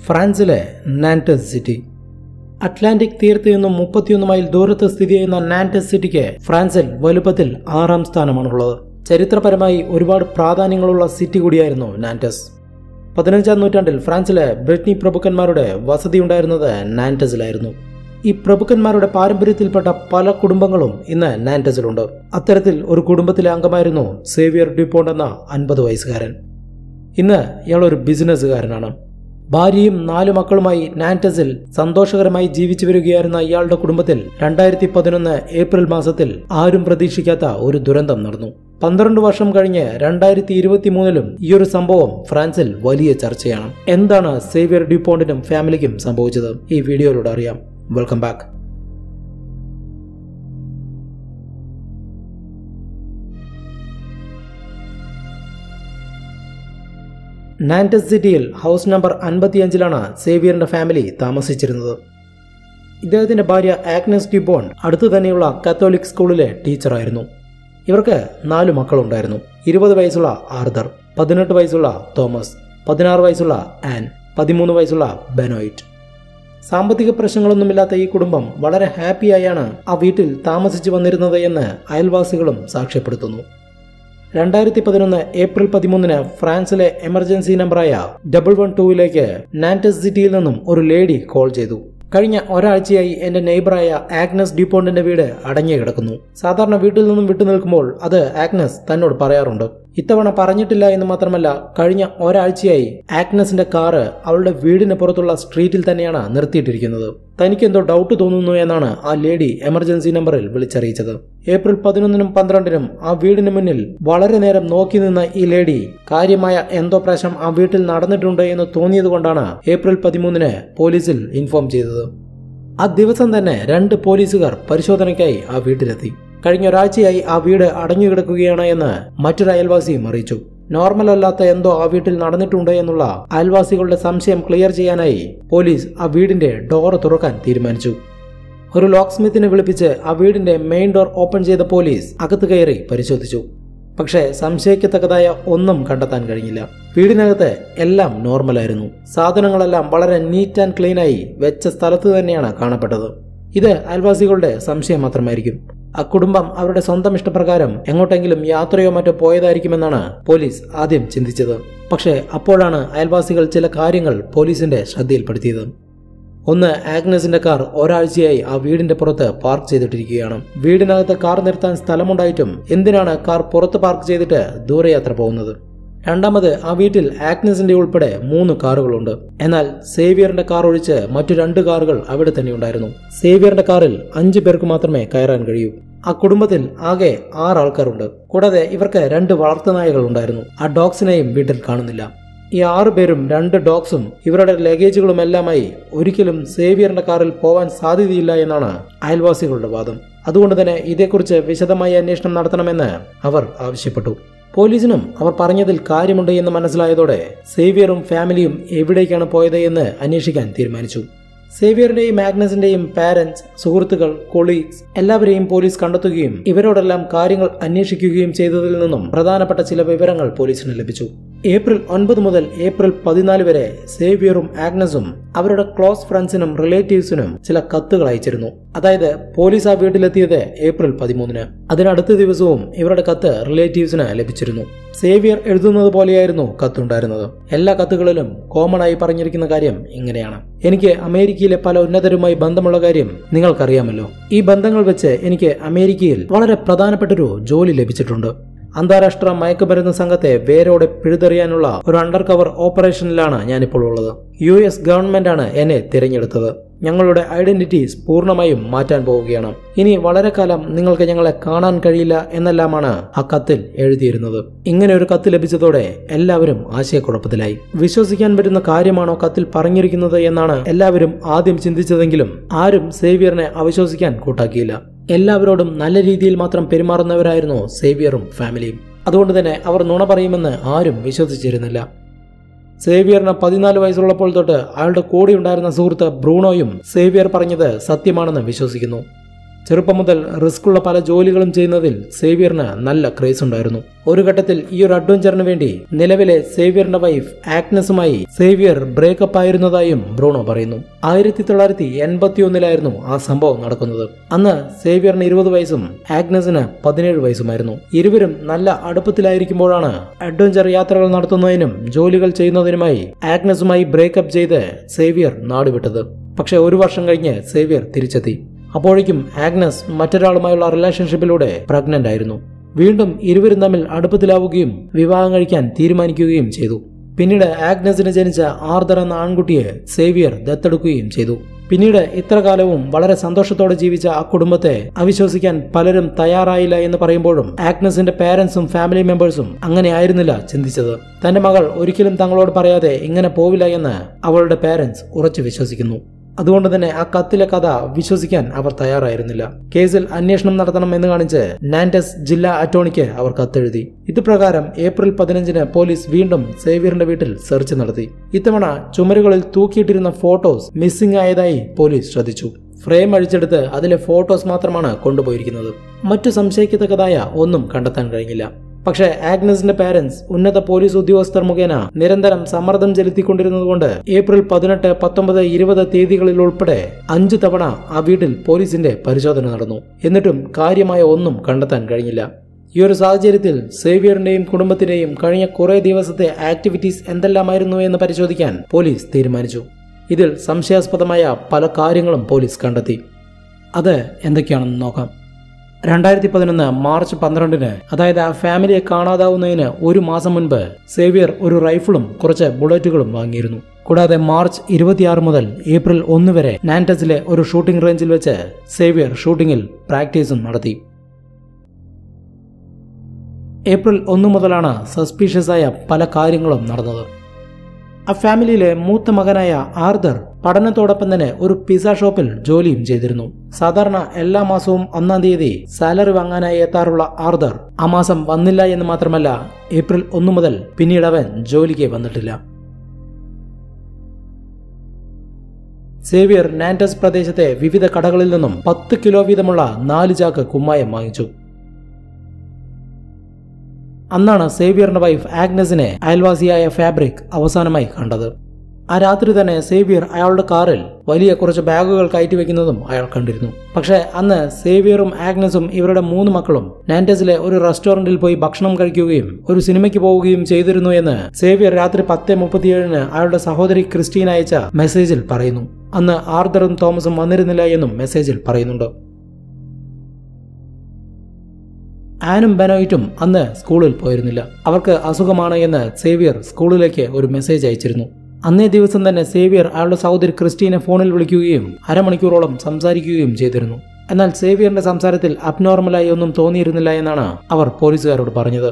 ഫ്രാൻസിലെ നാൻറ്റസ് city Atlantic തീരത്ത് നിന്നും മുപ്പത്തിയൊന്ന് മൈൽ ദൂരത്ത് സ്ഥിതി ചെയ്യുന്ന നാൻറ്റസ് സിറ്റിക്ക് ഫ്രാൻസിൽ വലുപ്പത്തിൽ ആറാം സ്ഥാനമാണുള്ളത് ചരിത്രപരമായി ഒരുപാട് പ്രാധാന്യങ്ങളുള്ള സിറ്റി കൂടിയായിരുന്നു നാൻറ്റസ് പതിനഞ്ചാം നൂറ്റാണ്ടിൽ ഫ്രാൻസിലെ ബ്രിട്നി പ്രഭുക്കന്മാരുടെ വസതി ഉണ്ടായിരുന്നത് നാൻറ്റസിലായിരുന്നു ഈ പ്രഭുക്കന്മാരുടെ പാരമ്പര്യത്തിൽപ്പെട്ട പല കുടുംബങ്ങളും ഇന്ന് നാൻറ്റസിലുണ്ട് അത്തരത്തിൽ ഒരു കുടുംബത്തിലെ അംഗമായിരുന്നു സേവിയർ ഡ്യൂപ്പോണ്ട് എന്ന അൻപത് വയസ്സുകാരൻ ഇന്ന് ഇയാൾ ഒരു ബിസിനസ്സുകാരനാണ് ഭാര്യയും നാലു മക്കളുമായി നാൻറ്റസിൽ സന്തോഷകരമായി ജീവിച്ചു വരികയായിരുന്ന ഇയാളുടെ കുടുംബത്തിൽ രണ്ടായിരത്തി പതിനൊന്ന് ഏപ്രിൽ മാസത്തിൽ ആരും പ്രതീക്ഷിക്കാത്ത ഒരു ദുരന്തം നടന്നു പന്ത്രണ്ട് വർഷം കഴിഞ്ഞ് രണ്ടായിരത്തി ഇരുപത്തി മൂന്നിലും ഈ ഒരു സംഭവം ഫ്രാൻസിൽ വലിയ ചർച്ചയാണ് എന്താണ് സേവിയർ ഡ്യൂപോണ്ടിനും ഫാമിലിക്കും സംഭവിച്ചത് ഈ വീഡിയോയിലൂടെ അറിയാം വെൽക്കം ബാക്ക് നാൻറ്റസ് സിറ്റിയിൽ ഹൗസ് നമ്പർ അൻപത്തിയഞ്ചിലാണ് സേവിയറിന്റെ ഫാമിലി താമസിച്ചിരുന്നത് ഇദ്ദേഹത്തിന്റെ ഭാര്യ ആഗ്നസ് ഡ്യൂബോൺ അടുത്തു തന്നെയുള്ള കത്തോലിക് സ്കൂളിലെ ടീച്ചറായിരുന്നു ഇവർക്ക് നാലു മക്കളുണ്ടായിരുന്നു ഇരുപത് വയസ്സുള്ള ആർദർ പതിനെട്ട് വയസ്സുള്ള തോമസ് പതിനാറ് വയസ്സുള്ള ആൻ പതിമൂന്ന് വയസ്സുള്ള ബെനോയിറ്റ് സാമ്പത്തിക പ്രശ്നങ്ങളൊന്നുമില്ലാത്ത ഈ കുടുംബം വളരെ ഹാപ്പിയായാണ് ആ വീട്ടിൽ താമസിച്ചു വന്നിരുന്നത് എന്ന് അയൽവാസികളും സാക്ഷ്യപ്പെടുത്തുന്നു രണ്ടായിരത്തി പതിനൊന്ന് ഏപ്രിൽ പതിമൂന്നിന് ഫ്രാൻസിലെ എമർജൻസി നമ്പറായ ഡബിൾ വൺ ടൂവിലേക്ക് നാൻറ്റസ് സിറ്റിയിൽ നിന്നും ഒരു ലേഡി കോൾ ചെയ്തു കഴിഞ്ഞ ഒരാഴ്ചയായി എന്റെ നെയ്ബറായ ആഗ്നസ് ഡ്യൂപോണ്ടിന്റെ വീട് അടഞ്ഞു കിടക്കുന്നു സാധാരണ വീട്ടിൽ നിന്നും വിട്ടു നിൽക്കുമ്പോൾ അത് ആഗ്നസ് തന്നോട് പറയാറുണ്ട് ഇത്തവണ പറഞ്ഞിട്ടില്ല എന്ന് മാത്രമല്ല കഴിഞ്ഞ ഒരാഴ്ചയായി ആഗ്നസിന്റെ കാറ് അവളുടെ വീടിന് പുറത്തുള്ള സ്ട്രീറ്റിൽ തന്നെയാണ് നിർത്തിയിട്ടിരിക്കുന്നത് തനിക്ക് എന്തോ ഡൗട്ട് തോന്നുന്നു എന്നാണ് ആ ലേഡി എമർജൻസി നമ്പറിൽ വിളിച്ചറിയിച്ചത് ഏപ്രിൽ പതിനൊന്നിനും പന്ത്രണ്ടിനും ആ വീടിന് മുന്നിൽ വളരെ നേരം നോക്കി നിന്ന ഈ ലേഡി കാര്യമായ എന്തോ പ്രശ്നം ആ വീട്ടിൽ നടന്നിട്ടുണ്ട് എന്ന് തോന്നിയത് കൊണ്ടാണ് ഏപ്രിൽ പതിമൂന്നിന് പോലീസിൽ ഇൻഫോം ചെയ്തത് ആ ദിവസം തന്നെ രണ്ട് പോലീസുകാർ പരിശോധനയ്ക്കായി ആ വീട്ടിലെത്തി കഴിഞ്ഞ ഒരാഴ്ചയായി ആ വീട് അടഞ്ഞുകിടക്കുകയാണ് എന്ന് മറ്റൊരു അയൽവാസിയും അറിയിച്ചു നോർമൽ അല്ലാത്ത എന്തോ ആ വീട്ടിൽ നടന്നിട്ടുണ്ട് എന്നുള്ള അയൽവാസികളുടെ സംശയം ക്ലിയർ ചെയ്യാനായി പോലീസ് ആ വീടിന്റെ ഡോർ തുറക്കാൻ തീരുമാനിച്ചു ഒരു ലോക്ക് സ്മിത്തിനെ വിളിപ്പിച്ച് ആ വീടിന്റെ മെയിൻ ഡോർ ഓപ്പൺ ചെയ്ത പോലീസ് അകത്ത് കയറി പരിശോധിച്ചു പക്ഷേ സംശയിക്കത്തക്കതായ ഒന്നും കണ്ടെത്താൻ കഴിഞ്ഞില്ല വീടിനകത്ത് എല്ലാം നോർമലായിരുന്നു സാധനങ്ങളെല്ലാം വളരെ നീറ്റ് ആൻഡ് ക്ലീൻ ആയി വെച്ച സ്ഥലത്ത് തന്നെയാണ് കാണപ്പെട്ടത് ഇത് അയൽവാസികളുടെ സംശയം മാത്രമായിരിക്കും ആ കുടുംബം അവരുടെ സ്വന്തം ഇഷ്ടപ്രകാരം എങ്ങോട്ടെങ്കിലും യാത്രയോ മറ്റോ പോയതായിരിക്കുമെന്നാണ് പോലീസ് ആദ്യം ചിന്തിച്ചത് പക്ഷേ അപ്പോഴാണ് അയൽവാസികൾ ചില കാര്യങ്ങൾ പോലീസിന്റെ ശ്രദ്ധയിൽപ്പെടുത്തിയത് ഒന്ന് ആഗ്നസിന്റെ കാർ ഒരാഴ്ചയായി ആ വീടിന്റെ പുറത്ത് പാർക്ക് ചെയ്തിട്ടിരിക്കുകയാണ് വീടിനകത്ത് കാർ നിർത്താൻ സ്ഥലമുണ്ടായിട്ടും എന്തിനാണ് കാർ പുറത്ത് പാർക്ക് ചെയ്തിട്ട് ദൂരയാത്ര പോകുന്നത് രണ്ടാമത് ആ വീട്ടിൽ ആഗ്നസിന്റെ ഉൾപ്പെടെ മൂന്ന് കാറുകളുണ്ട് എന്നാൽ സേവിയറിന്റെ കാർ ഒഴിച്ച് മറ്റു രണ്ട് കാറുകൾ അവിടെ തന്നെ ഉണ്ടായിരുന്നു സേവിയറിന്റെ കാറിൽ അഞ്ചു പേർക്ക് മാത്രമേ കയറാൻ കഴിയൂ ആ കുടുംബത്തിൽ ആകെ ആറ് ആൾക്കാരുണ്ട് കൂടാതെ ഇവർക്ക് രണ്ട് വളർത്തുനായകൾ ഉണ്ടായിരുന്നു ആ ഡോഗ്സിനെയും വീട്ടിൽ കാണുന്നില്ല ഈ ആറു പേരും രണ്ട് ഡോഗ്സും ഇവരുടെ ലഗേജുകളും എല്ലാമായി ഒരിക്കലും സേവിയറിന്റെ കാറിൽ പോവാൻ സാധ്യതയില്ല എന്നാണ് അയൽവാസികളുടെ വാദം അതുകൊണ്ട് തന്നെ ഇതേക്കുറിച്ച് വിശദമായ അന്വേഷണം നടത്തണമെന്ന് അവർ ആവശ്യപ്പെട്ടു പോലീസിനും അവർ പറഞ്ഞതിൽ കാര്യമുണ്ട് എന്ന് മനസ്സിലായതോടെ സേവിയറും ഫാമിലിയും എവിടേക്കാണ് പോയത് എന്ന് അന്വേഷിക്കാൻ തീരുമാനിച്ചു സേവിയറിന്റെയും മാഗ്നസിന്റെയും പാരന്റ്സ് സുഹൃത്തുക്കൾ കൊളീഗ്സ് എല്ലാവരെയും പോലീസ് കണ്ടെത്തുകയും ഇവരോടെല്ലാം കാര്യങ്ങൾ അന്വേഷിക്കുകയും ചെയ്തതിൽ നിന്നും പ്രധാനപ്പെട്ട ചില വിവരങ്ങൾ പോലീസിന് ലഭിച്ചു ഏപ്രിൽ ഒൻപത് മുതൽ ഏപ്രിൽ പതിനാല് വരെ സേവിയറും ആഗ്നസും അവരുടെ ക്ലോസ് ഫ്രണ്ട്സിനും റിലേറ്റീവ്സിനും ചില കത്തുകൾ അയച്ചിരുന്നു അതായത് പോലീസ് ആ വീട്ടിലെത്തിയത് ഏപ്രിൽ പതിമൂന്നിന് അതിനടുത്ത ദിവസവും ഇവരുടെ കത്ത് റിലേറ്റീവ്സിന് ലഭിച്ചിരുന്നു സേവിയർ എഴുതുന്നത് പോലെയായിരുന്നു കത്തുണ്ടായിരുന്നത് എല്ലാ കത്തുകളിലും കോമൺ ആയി പറഞ്ഞിരിക്കുന്ന കാര്യം ഇങ്ങനെയാണ് എനിക്ക് അമേരിക്കയിലെ പല ഉന്നതരുമായി ബന്ധമുള്ള കാര്യം നിങ്ങൾക്കറിയാമല്ലോ ഈ ബന്ധങ്ങൾ വെച്ച് എനിക്ക് അമേരിക്കയിൽ വളരെ പ്രധാനപ്പെട്ടൊരു ജോലി ലഭിച്ചിട്ടുണ്ട് അന്താരാഷ്ട്ര മയക്കുമരുന്ന് സംഘത്തെ വേരോടെ പിഴുതെറിയാനുള്ള ഒരു അണ്ടർ കവർ ഓപ്പറേഷനിലാണ് ഞാനിപ്പോൾ ഉള്ളത് യു എസ് ഗവൺമെന്റാണ് എന്നെ തിരഞ്ഞെടുത്തത് ഞങ്ങളുടെ ഐഡന്റിറ്റീസ് പൂർണ്ണമായും മാറ്റാൻ പോവുകയാണ് ഇനി വളരെ കാലം നിങ്ങൾക്ക് ഞങ്ങളെ കാണാൻ കഴിയില്ല എന്നെല്ലാമാണ് ആ കത്തിൽ എഴുതിയിരുന്നത് ഇങ്ങനെ ഒരു കത്ത് ലഭിച്ചതോടെ എല്ലാവരും ആശയക്കുഴപ്പത്തിലായി വിശ്വസിക്കാൻ പറ്റുന്ന കാര്യമാണോ കത്തിൽ പറഞ്ഞിരിക്കുന്നത് എന്നാണ് എല്ലാവരും ആദ്യം ചിന്തിച്ചതെങ്കിലും ആരും സേവിയറിനെ അവിശ്വസിക്കാൻ കൂട്ടാക്കിയില്ല എല്ലാവരോടും നല്ല രീതിയിൽ മാത്രം പെരുമാറുന്നവരായിരുന്നു സേവിയറും ഫാമിലിയും അതുകൊണ്ട് തന്നെ അവർ നുണ പറയുമെന്ന് ആരും വിശ്വസിച്ചിരുന്നില്ല സേവിയറിന് പതിനാല് വയസ്സുള്ളപ്പോൾ തൊട്ട് അയാളുടെ കൂടെ ഉണ്ടായിരുന്ന സുഹൃത്ത് ബ്രൂണോയും സേവിയർ പറഞ്ഞത് സത്യമാണെന്ന് വിശ്വസിക്കുന്നു ചെറുപ്പം മുതൽ റിസ്ക്കുള്ള പല ജോലികളും ചെയ്യുന്നതിൽ സേവിയറിന് നല്ല ക്രേസ് ഉണ്ടായിരുന്നു ഒരു ഘട്ടത്തിൽ ഈ ഒരു അഡ്വഞ്ചറിന് വേണ്ടി നിലവിലെ സേവിയറിന്റെ വൈഫ് ആഗ്നസുമായി സേവിയർ ബ്രേക്കപ്പ് ആയിരുന്നതായും ബ്രൂണോ പറയുന്നു ആയിരത്തി തൊള്ളായിരത്തി എൺപത്തി ഒന്നിലായിരുന്നു ആ സംഭവം നടക്കുന്നത് അന്ന് സേവിയറിന് ഇരുപത് വയസ്സും ആഗ്നസിന് പതിനേഴ് വയസ്സുമായിരുന്നു ഇരുവരും നല്ല അടുപ്പത്തിലായിരിക്കുമ്പോഴാണ് അഡ്വഞ്ചർ യാത്രകൾ നടത്തുന്നതിനും ജോലികൾ ചെയ്യുന്നതിനുമായി ആഗ്നസുമായി ബ്രേക്കപ്പ് ചെയ്ത് സേവിയർ നാടുവിട്ടത് പക്ഷെ ഒരു വർഷം കഴിഞ്ഞ് സേവിയർ തിരിച്ചെത്തി അപ്പോഴേക്കും ആഗ്നസ് മറ്റൊരാളുമായുള്ള റിലേഷൻഷിപ്പിലൂടെ പ്രഗ്നന്റ് ആയിരുന്നു വീണ്ടും ഇരുവരും തമ്മിൽ അടുപ്പത്തിലാവുകയും വിവാഹം കഴിക്കാൻ തീരുമാനിക്കുകയും ചെയ്തു പിന്നീട് ആഗ്നസിന് ജനിച്ച ആർദർ എന്ന ആൺകുട്ടിയെ സേവിയർ ദത്തെടുക്കുകയും ചെയ്തു പിന്നീട് ഇത്ര കാലവും വളരെ സന്തോഷത്തോടെ ജീവിച്ച ആ കുടുംബത്തെ അവിശ്വസിക്കാൻ പലരും തയ്യാറായില്ല എന്ന് പറയുമ്പോഴും ആഗ്നസിന്റെ പേരൻസും ഫാമിലി മെമ്പേഴ്സും അങ്ങനെ ആയിരുന്നില്ല ചിന്തിച്ചത് തന്റെ മകൾ ഒരിക്കലും തങ്ങളോട് പറയാതെ ഇങ്ങനെ പോവില്ല എന്ന് അവളുടെ പേരൻസ് ഉറച്ചു വിശ്വസിക്കുന്നു അതുകൊണ്ട് തന്നെ ആ കത്തിലെ കഥ വിശ്വസിക്കാൻ അവർ തയ്യാറായിരുന്നില്ല കേസിൽ അന്വേഷണം നടത്തണം എന്ന് കാണിച്ച് നാൻഡസ് ജില്ലാ അറ്റോർണിക്ക് അവർ കത്തെഴുതി ഇതുപ്രകാരം ഏപ്രിൽ പതിനഞ്ചിന് പോലീസ് വീണ്ടും സേവിയറിന്റെ വീട്ടിൽ സെർച്ച് നടത്തി ഇത്തവണ ചുമരുകളിൽ തൂക്കിയിട്ടിരുന്ന ഫോട്ടോസ് മിസ്സിംഗ് ആയതായി പോലീസ് ശ്രദ്ധിച്ചു ഫ്രെയിം അഴിച്ചെടുത്ത് അതിലെ ഫോട്ടോസ് മാത്രമാണ് കൊണ്ടുപോയിരിക്കുന്നത് മറ്റു സംശയിക്കത്തക്കതായ ഒന്നും കണ്ടെത്താൻ കഴിഞ്ഞില്ല പക്ഷേ ആഗ്നസിന്റെ പാരന്റ്സ് ഉന്നത പോലീസ് ഉദ്യോഗസ്ഥർ മുഖേന നിരന്തരം സമ്മർദ്ദം ചെലുത്തിക്കൊണ്ടിരുന്നതുകൊണ്ട് ഏപ്രിൽ പതിനെട്ട് പത്തൊമ്പത് ഇരുപത് തീയതികളിൽ ഉൾപ്പെടെ അഞ്ചു തവണ ആ വീട്ടിൽ പോലീസിന്റെ പരിശോധന നടന്നു എന്നിട്ടും കാര്യമായ ഒന്നും കണ്ടെത്താൻ കഴിഞ്ഞില്ല ഈ ഒരു സാഹചര്യത്തിൽ സേവിയറിന്റെയും കുടുംബത്തിന്റെയും കഴിഞ്ഞ കുറേ ദിവസത്തെ ആക്ടിവിറ്റീസ് എന്തെല്ലാമായിരുന്നു എന്ന് പരിശോധിക്കാൻ പോലീസ് തീരുമാനിച്ചു ഇതിൽ സംശയാസ്പദമായ പല കാര്യങ്ങളും പോലീസ് കണ്ടെത്തി അത് എന്തൊക്കെയാണെന്ന് നോക്കാം രണ്ടായിരത്തി പതിനൊന്ന് മാർച്ച് പന്ത്രണ്ടിന് അതായത് ആ ഫാമിലിയെ കാണാതാവുന്നതിന് ഒരു മാസം മുൻപ് സേവിയർ ഒരു റൈഫിളും കുറച്ച് ബുള്ളറ്റുകളും വാങ്ങിയിരുന്നു കൂടാതെ മാർച്ച് ഇരുപത്തിയാറ് മുതൽ ഏപ്രിൽ ഒന്ന് വരെ നാൻറ്റസിലെ ഒരു ഷൂട്ടിംഗ് റേഞ്ചിൽ വെച്ച് സേവിയർ ഷൂട്ടിംഗിൽ പ്രാക്ടീസും നടത്തി ഏപ്രിൽ ഒന്ന് മുതലാണ് സസ്പീഷ്യസ് ആയ പല കാര്യങ്ങളും നടന്നത് ആ ഫാമിലിയിലെ മൂത്ത മകനായ ആർദർ പഠനത്തോടൊപ്പം തന്നെ ഒരു പിസ ഷോപ്പിൽ ജോലിയും ചെയ്തിരുന്നു സാധാരണ എല്ലാ മാസവും ഒന്നാം തീയതി സാലറി വാങ്ങാനായി എത്താറുള്ള ആർദർ ആ മാസം വന്നില്ല എന്ന് മാത്രമല്ല ഏപ്രിൽ ഒന്ന് മുതൽ പിന്നീട് അവൻ ജോലിക്ക് വന്നിട്ടില്ല സേവിയർ നാൻറ്റസ് പ്രദേശത്തെ വിവിധ കടകളിൽ നിന്നും പത്ത് കിലോ വീതമുള്ള നാല് ചാക്ക് കുമ്മായം വാങ്ങിച്ചു അന്നാണ് സേവിയറിന്റെ വൈഫ് ആഗ്നസിനെ അയൽവാസിയായ ഫാബ്രിക് അവസാനമായി കണ്ടത് ആ രാത്രി തന്നെ സേവിയർ അയാളുടെ കാറിൽ വലിയ കുറച്ച് ബാഗുകൾ കയറ്റി വെക്കുന്നതും അയാൾ കണ്ടിരുന്നു പക്ഷേ അന്ന് സേവിയറും ആഗ്നസും ഇവരുടെ മൂന്ന് മക്കളും നാൻറ്റസിലെ ഒരു റെസ്റ്റോറന്റിൽ പോയി ഭക്ഷണം കഴിക്കുകയും ഒരു സിനിമയ്ക്ക് പോവുകയും ചെയ്തിരുന്നു എന്ന് സേവിയർ രാത്രി പത്ത് മുപ്പത്തിയേഴിന് അയാളുടെ സഹോദരി ക്രിസ്റ്റീൻ അയച്ച മെസ്സേജിൽ പറയുന്നു അന്ന് ആർദറും തോമസും വന്നിരുന്നില്ല എന്നും മെസ്സേജിൽ പറയുന്നുണ്ട് ആനും ബെനോയിറ്റും അന്ന് സ്കൂളിൽ പോയിരുന്നില്ല അവർക്ക് അസുഖമാണ് എന്ന് സേവിയർ സ്കൂളിലേക്ക് ഒരു മെസ്സേജ് അയച്ചിരുന്നു അന്നേ ദിവസം തന്നെ സേവിയർ അയാളുടെ സഹോദരി ക്രിസ്റ്റീനെ ഫോണിൽ വിളിക്കുകയും അരമണിക്കൂറോളം സംസാരിക്കുകയും ചെയ്തിരുന്നു എന്നാൽ സേവിയറിന്റെ സംസാരത്തിൽ അബ്നോർമലായി ഒന്നും തോന്നിയിരുന്നില്ല എന്നാണ് അവർ പോലീസുകാരോട് പറഞ്ഞത്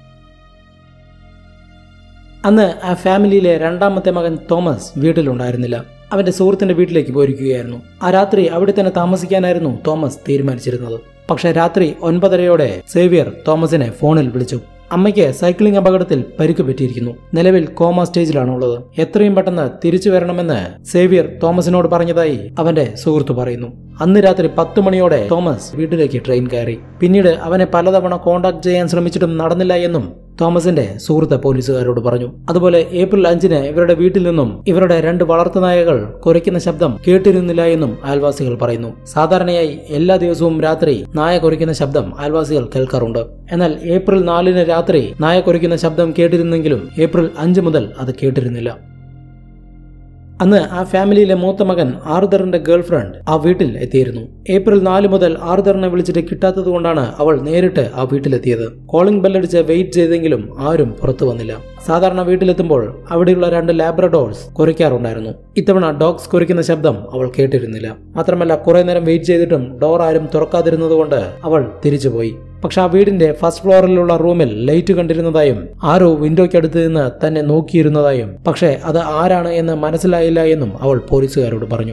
അന്ന് ആ ഫാമിലിയിലെ രണ്ടാമത്തെ മകൻ തോമസ് വീട്ടിലുണ്ടായിരുന്നില്ല അവന്റെ സുഹൃത്തിന്റെ വീട്ടിലേക്ക് പോയിരിക്കുകയായിരുന്നു ആ രാത്രി അവിടെ തന്നെ താമസിക്കാനായിരുന്നു തോമസ് തീരുമാനിച്ചിരുന്നത് പക്ഷേ രാത്രി ഒൻപതരയോടെ സേവിയർ തോമസിനെ ഫോണിൽ വിളിച്ചു അമ്മയ്ക്ക് സൈക്ലിംഗ് അപകടത്തിൽ പരിക്ക് പറ്റിയിരിക്കുന്നു നിലവിൽ കോമ സ്റ്റേജിലാണ് ഉള്ളത് എത്രയും പെട്ടെന്ന് തിരിച്ചു വരണമെന്ന് സേവിയർ തോമസിനോട് പറഞ്ഞതായി അവന്റെ സുഹൃത്ത് പറയുന്നു അന്ന് രാത്രി പത്ത് മണിയോടെ തോമസ് വീട്ടിലേക്ക് ട്രെയിൻ കയറി പിന്നീട് അവനെ പലതവണ കോണ്ടാക്ട് ചെയ്യാൻ ശ്രമിച്ചിട്ടും നടന്നില്ല എന്നും തോമസിന്റെ സുഹൃത്ത് പോലീസുകാരോട് പറഞ്ഞു അതുപോലെ ഏപ്രിൽ അഞ്ചിന് ഇവരുടെ വീട്ടിൽ നിന്നും ഇവരുടെ രണ്ട് വളർത്തുനായകൾ കുരയ്ക്കുന്ന ശബ്ദം കേട്ടിരുന്നില്ല എന്നും അയൽവാസികൾ പറയുന്നു സാധാരണയായി എല്ലാ ദിവസവും രാത്രി നായ കുരയ്ക്കുന്ന ശബ്ദം അയൽവാസികൾ കേൾക്കാറുണ്ട് എന്നാൽ ഏപ്രിൽ നാലിന് രാത്രി നായ കുരയ്ക്കുന്ന ശബ്ദം കേട്ടിരുന്നെങ്കിലും ഏപ്രിൽ അഞ്ച് മുതൽ അത് കേട്ടിരുന്നില്ല അന്ന് ആ ഫാമിലിയിലെ മൂത്ത മകൻ ആർദറിന്റെ ഗേൾഫ്രണ്ട് ആ വീട്ടിൽ എത്തിയിരുന്നു ഏപ്രിൽ നാല് മുതൽ ആർദറിനെ വിളിച്ചിട്ട് കിട്ടാത്തത് കൊണ്ടാണ് അവൾ നേരിട്ട് ആ വീട്ടിലെത്തിയത് കോളിംഗ് ബെല്ലടിച്ച് വെയിറ്റ് ചെയ്തെങ്കിലും ആരും പുറത്തു വന്നില്ല സാധാരണ വീട്ടിലെത്തുമ്പോൾ അവിടെയുള്ള രണ്ട് ലാബ്രഡോർസ് കുരയ്ക്കാറുണ്ടായിരുന്നു ഇത്തവണ ഡോഗ്സ് കുരയ്ക്കുന്ന ശബ്ദം അവൾ കേട്ടിരുന്നില്ല മാത്രമല്ല കുറെ നേരം വെയിറ്റ് ചെയ്തിട്ടും ഡോർ ആരും തുറക്കാതിരുന്നതുകൊണ്ട് അവൾ തിരിച്ചുപോയി പക്ഷെ ആ വീടിന്റെ ഫസ്റ്റ് ഫ്ലോറിലുള്ള റൂമിൽ ലൈറ്റ് കണ്ടിരുന്നതായും ആരോ വിൻഡോയ്ക്കടുത്ത് നിന്ന് തന്നെ നോക്കിയിരുന്നതായും പക്ഷേ അത് ആരാണ് എന്ന് മനസ്സിലായില്ല എന്നും അവൾ പോലീസുകാരോട് പറഞ്ഞു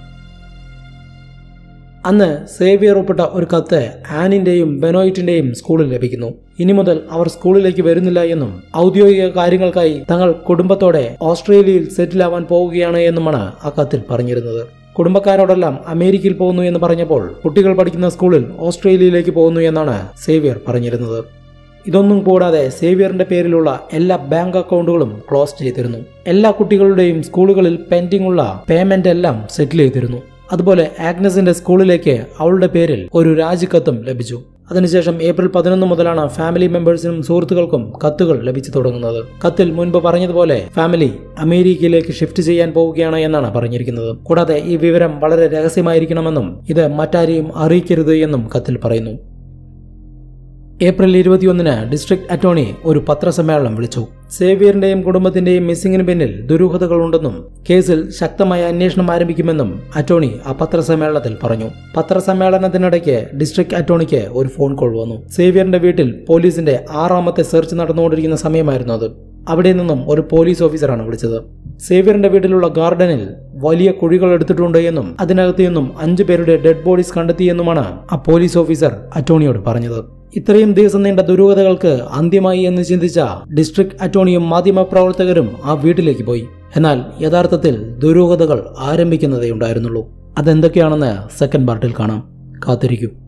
അന്ന് സേവിയർ ഒപ്പിട്ട ഒരു കത്ത് ആനിന്റെയും ബെനോയിറ്റിന്റെയും സ്കൂളിൽ ലഭിക്കുന്നു ഇനി മുതൽ അവർ സ്കൂളിലേക്ക് വരുന്നില്ല എന്നും ഔദ്യോഗിക കാര്യങ്ങൾക്കായി തങ്ങൾ കുടുംബത്തോടെ ഓസ്ട്രേലിയയിൽ സെറ്റിൽ ആവാൻ പോവുകയാണ് എന്നുമാണ് ആ കത്തിൽ പറഞ്ഞിരുന്നത് കുടുംബക്കാരോടെല്ലാം അമേരിക്കയിൽ പോകുന്നു എന്ന് പറഞ്ഞപ്പോൾ കുട്ടികൾ പഠിക്കുന്ന സ്കൂളിൽ ഓസ്ട്രേലിയയിലേക്ക് പോകുന്നു എന്നാണ് സേവ്യർ പറഞ്ഞിരുന്നത് ഇതൊന്നും കൂടാതെ സേവ്യറിന്റെ പേരിലുള്ള എല്ലാ ബാങ്ക് അക്കൗണ്ടുകളും ക്ലോസ് ചെയ്തിരുന്നു എല്ലാ കുട്ടികളുടെയും സ്കൂളുകളിൽ പെൻഡിംഗ് ഉള്ള പേയ്മെന്റ് എല്ലാം സെറ്റിൽ ചെയ്തിരുന്നു അതുപോലെ ആഗ്നസിന്റെ സ്കൂളിലേക്ക് അവളുടെ പേരിൽ ഒരു രാജിക്കത്തും ലഭിച്ചു അതിനുശേഷം ഏപ്രിൽ പതിനൊന്ന് മുതലാണ് ഫാമിലി മെമ്പേഴ്സിനും സുഹൃത്തുക്കൾക്കും കത്തുകൾ ലഭിച്ചു തുടങ്ങുന്നത് കത്തിൽ മുൻപ് പറഞ്ഞതുപോലെ ഫാമിലി അമേരിക്കയിലേക്ക് ഷിഫ്റ്റ് ചെയ്യാൻ പോവുകയാണ് എന്നാണ് പറഞ്ഞിരിക്കുന്നത് കൂടാതെ ഈ വിവരം വളരെ രഹസ്യമായിരിക്കണമെന്നും ഇത് മറ്റാരെയും അറിയിക്കരുത് എന്നും കത്തിൽ പറയുന്നു ഏപ്രിൽ ഇരുപത്തിയൊന്നിന് ഡിസ്ട്രിക്ട് അറ്റോർണി ഒരു പത്രസമ്മേളനം വിളിച്ചു സേവിയറിന്റെയും കുടുംബത്തിന്റെയും മിസ്സിംഗിന് പിന്നിൽ ദുരൂഹതകളുണ്ടെന്നും കേസിൽ ശക്തമായ അന്വേഷണം ആരംഭിക്കുമെന്നും അറ്റോർണി ആ പത്രസമ്മേളനത്തിൽ പറഞ്ഞു പത്രസമ്മേളനത്തിനിടയ്ക്ക് ഡിസ്ട്രിക്ട് അറ്റോർണിക്ക് ഒരു ഫോൺ കോൾ വന്നു സേവിയറിന്റെ വീട്ടിൽ പോലീസിന്റെ ആറാമത്തെ സെർച്ച് നടന്നുകൊണ്ടിരിക്കുന്ന സമയമായിരുന്നു അത് അവിടെ നിന്നും ഒരു പോലീസ് ഓഫീസറാണ് വിളിച്ചത് സേവിയറിന്റെ വീട്ടിലുള്ള ഗാർഡനിൽ വലിയ കുഴികൾ എടുത്തിട്ടുണ്ട് എന്നും അതിനകത്ത് നിന്നും അഞ്ചു പേരുടെ ഡെഡ് ബോഡീസ് കണ്ടെത്തിയെന്നുമാണ് ആ പോലീസ് ഓഫീസർ അറ്റോർണിയോട് പറഞ്ഞത് ഇത്രയും ദിവസം നീണ്ട ദുരൂഹതകൾക്ക് അന്ത്യമായി എന്ന് ചിന്തിച്ച ഡിസ്ട്രിക്ട് അറ്റോർണിയും മാധ്യമപ്രവർത്തകരും ആ വീട്ടിലേക്ക് പോയി എന്നാൽ യഥാർത്ഥത്തിൽ ദുരൂഹതകൾ ആരംഭിക്കുന്നതേ ഉണ്ടായിരുന്നുള്ളൂ അതെന്തൊക്കെയാണെന്ന് സെക്കൻഡ് പാർട്ടിൽ കാണാം കാത്തിരിക്കൂ